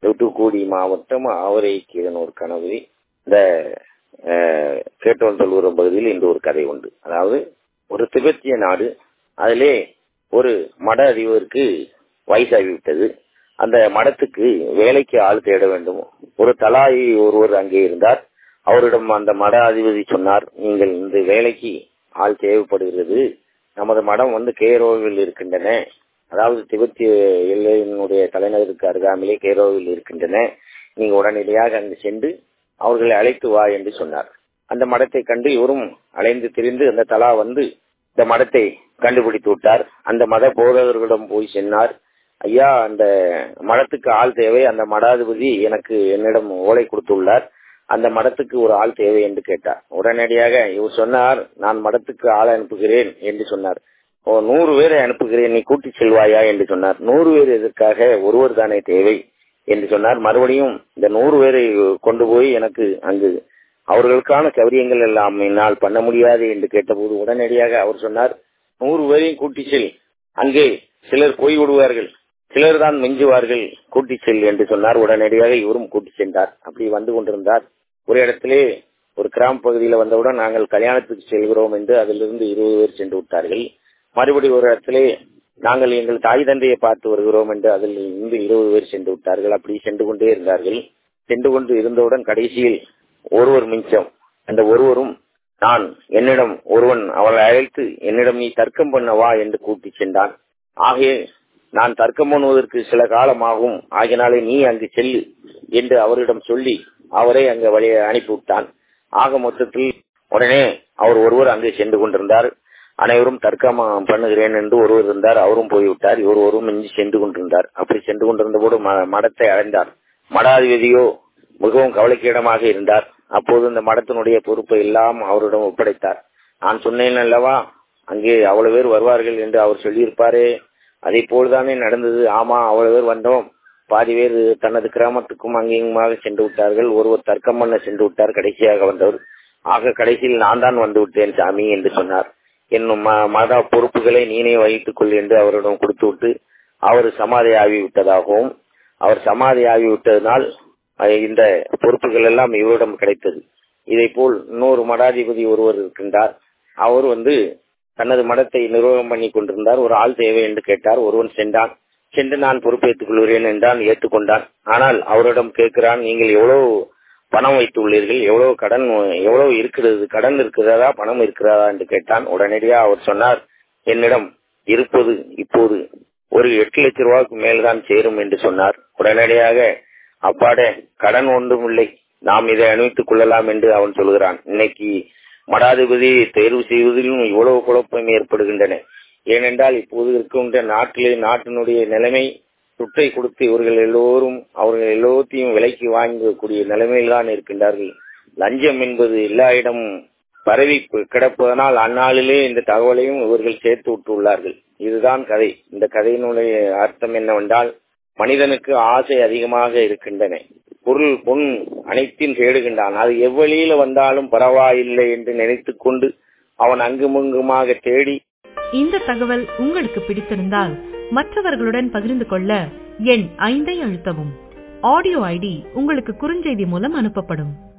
தூத்துக்குடி மாவட்டம் ஆவரைக்கீரனூர் கனவு இந்த கேட்டோந்தலூரம் பகுதியில் இந்த ஒரு கதை உண்டு அதாவது ஒரு திபெத்திய நாடு அதிலே ஒரு மட அதிபருக்கு வயசாகிவிட்டது அந்த மடத்துக்கு வேலைக்கு ஆள் தேட வேண்டும் ஒரு தலாயி ஒருவர் அங்கே இருந்தார் அவரிடம் அந்த மட அதிபதி சொன்னார் நீங்கள் இந்த வேலைக்கு ஆள் தேவைப்படுகிறது நமது மடம் வந்து கேரோவில் இருக்கின்றன அதாவது திபெத்திய எல்லையினுடைய தலைநகருக்கு அருகாமலே கேரோவில் இருக்கின்றன நீங்க உடனடியாக அங்கு சென்று அவர்களை அழைத்து வா என்று சொன்னார் அந்த மடத்தை கண்டு இவரும் அலைந்து திரிந்து அந்த தலா வந்து இந்த மடத்தை கண்டுபிடித்து விட்டார் அந்த மத போதகர்களிடம் போய் சென்னார் ஐயா அந்த மடத்துக்கு ஆள் தேவை அந்த மடாதிபதி எனக்கு என்னிடம் ஓலை கொடுத்துள்ளார் அந்த மடத்துக்கு ஒரு ஆள் தேவை என்று கேட்டார் உடனடியாக இவர் சொன்னார் நான் மடத்துக்கு ஆள் அனுப்புகிறேன் என்று சொன்னார் ஓ நூறு பேரை அனுப்புகிறேன் நீ கூட்டி செல்வாயா என்று சொன்னார் நூறு பேர் எதற்காக ஒருவர் தானே தேவை என்று சொன்னார் மறுபடியும் இந்த நூறு பேரை கொண்டு போய் எனக்கு அங்கு அவர்களுக்கான கவரியங்கள் எல்லாம் என்னால் பண்ண முடியாது என்று கேட்டபோது உடனடியாக அவர் சொன்னார் நூறு பேரையும் கூட்டி செல் அங்கே சிலர் போய் விடுவார்கள் சிலர் தான் மிஞ்சுவார்கள் கூட்டி செல் என்று சொன்னார் உடனடியாக இவரும் கூட்டி சென்றார் அப்படி வந்து கொண்டிருந்தார் ஒரு இடத்திலே ஒரு கிராம பகுதியில் வந்தவுடன் நாங்கள் கல்யாணத்துக்கு செல்கிறோம் என்று அதிலிருந்து இருபது பேர் சென்று விட்டார்கள் மறுபடி ஒரு இடத்திலே நாங்கள் எங்கள் தாய் தந்தையை பார்த்து வருகிறோம் என்று அதில் இருந்து இருபது பேர் சென்று விட்டார்கள் அப்படி சென்று கொண்டே இருந்தார்கள் சென்று கொண்டு இருந்தவுடன் கடைசியில் ஒருவர் மிஞ்சம் அந்த ஒருவரும் நான் என்னிடம் ஒருவன் அவளை அழைத்து என்னிடம் நீ தர்க்கம் பண்ண வா என்று கூட்டி சென்றான் ஆகவே நான் தர்க்கம் பண்ணுவதற்கு சில காலம் ஆகும் ஆகினாலே நீ அங்கு செல்லு என்று அவரிடம் சொல்லி அவரை அங்கு வழியை அனுப்பிவிட்டான் ஆக மொத்தத்தில் உடனே அவர் ஒருவர் அங்கே சென்று கொண்டிருந்தார் அனைவரும் தர்க்கம் பண்ணுகிறேன் என்று ஒருவர் இருந்தார் அவரும் போய்விட்டார் இவர் ஒருவரும் இஞ்சி சென்று கொண்டிருந்தார் அப்படி சென்று கொண்டிருந்த போது மடத்தை அடைந்தார் மடாதிபதியோ மிகவும் கவலைக்கிடமாக இருந்தார் அப்போது இந்த மடத்தினுடைய பொறுப்பை எல்லாம் அவரிடம் ஒப்படைத்தார் நான் சொன்னேன் அல்லவா அங்கே அவ்வளவு பேர் வருவார்கள் என்று அவர் சொல்லியிருப்பாரே அதே போல்தானே நடந்தது ஆமா அவ்வளவு பேர் வந்தோம் பாதி பேர் தனது கிராமத்துக்கும் அங்கேயுமாக சென்று விட்டார்கள் ஒருவர் தர்க்கம் பண்ண சென்று விட்டார் கடைசியாக வந்தவர் ஆக கடைசியில் நான் தான் வந்து விட்டேன் சாமி என்று சொன்னார் என்னும் மத பொறுப்புகளை நீனே வகித்துக் கொள் என்று அவரிடம் கொடுத்து விட்டு அவர் சமாதி ஆகி விட்டதாகவும் அவர் சமாதி ஆகி விட்டதனால் இந்த பொறுப்புகள் எல்லாம் இவரிடம் கிடைத்தது இதை போல் இன்னொரு மடாதிபதி ஒருவர் இருக்கின்றார் அவர் வந்து தனது மடத்தை நிர்வாகம் பண்ணி கொண்டிருந்தார் ஒரு ஆள் தேவை என்று கேட்டார் ஒருவன் சென்றான் சென்று நான் பொறுப்பேற்றுக் கொள்கிறேன் என்றான் ஏற்றுக்கொண்டான் ஆனால் அவரிடம் கேட்கிறான் நீங்கள் எவ்வளவு பணம் வைத்துள்ளீர்கள் எவ்வளவு கடன் எவ்வளவு இருக்கிறது கடன் இருக்கிறதா பணம் இருக்கிறதா என்று கேட்டான் உடனடியாக அவர் சொன்னார் என்னிடம் இருப்பது இப்போது ஒரு எட்டு லட்சம் ரூபாய்க்கு மேல்தான் சேரும் என்று சொன்னார் உடனடியாக அப்பாடே கடன் ஒன்றும் இல்லை நாம் இதை அணிவித்துக் கொள்ளலாம் என்று அவன் சொல்கிறான் இன்னைக்கு மடாதிபதி தேர்வு செய்வதிலும் இவ்வளவு குழப்பம் ஏற்படுகின்றன ஏனென்றால் இப்போது இருக்கின்ற நாட்டிலே நாட்டினுடைய நிலைமை சுட்டை கொடுத்து இவர்கள் எல்லோரும் அவர்கள் எல்லோத்தையும் விலைக்கு வாங்கக்கூடிய நிலைமையில் தான் இருக்கின்றார்கள் லஞ்சம் என்பது எல்லா இடமும் பரவி கிடப்பதனால் அந்நாளிலே இந்த தகவலையும் இவர்கள் சேர்த்து விட்டுள்ளார்கள் இதுதான் கதை இந்த கதையினுடைய அர்த்தம் என்னவென்றால் மனிதனுக்கு ஆசை அதிகமாக இருக்கின்றன பொருள் பொன் அனைத்தையும் தேடுகின்றான் அது எவ்வழியில வந்தாலும் பரவாயில்லை என்று நினைத்துக் கொண்டு அவன் அங்குமங்குமாக தேடி இந்த தகவல் உங்களுக்கு பிடித்திருந்தால் மற்றவர்களுடன் பகிர்ந்து கொள்ள எண் ஐந்தை அழுத்தவும் ஆடியோ ஐடி உங்களுக்கு குறுஞ்செய்தி மூலம் அனுப்பப்படும்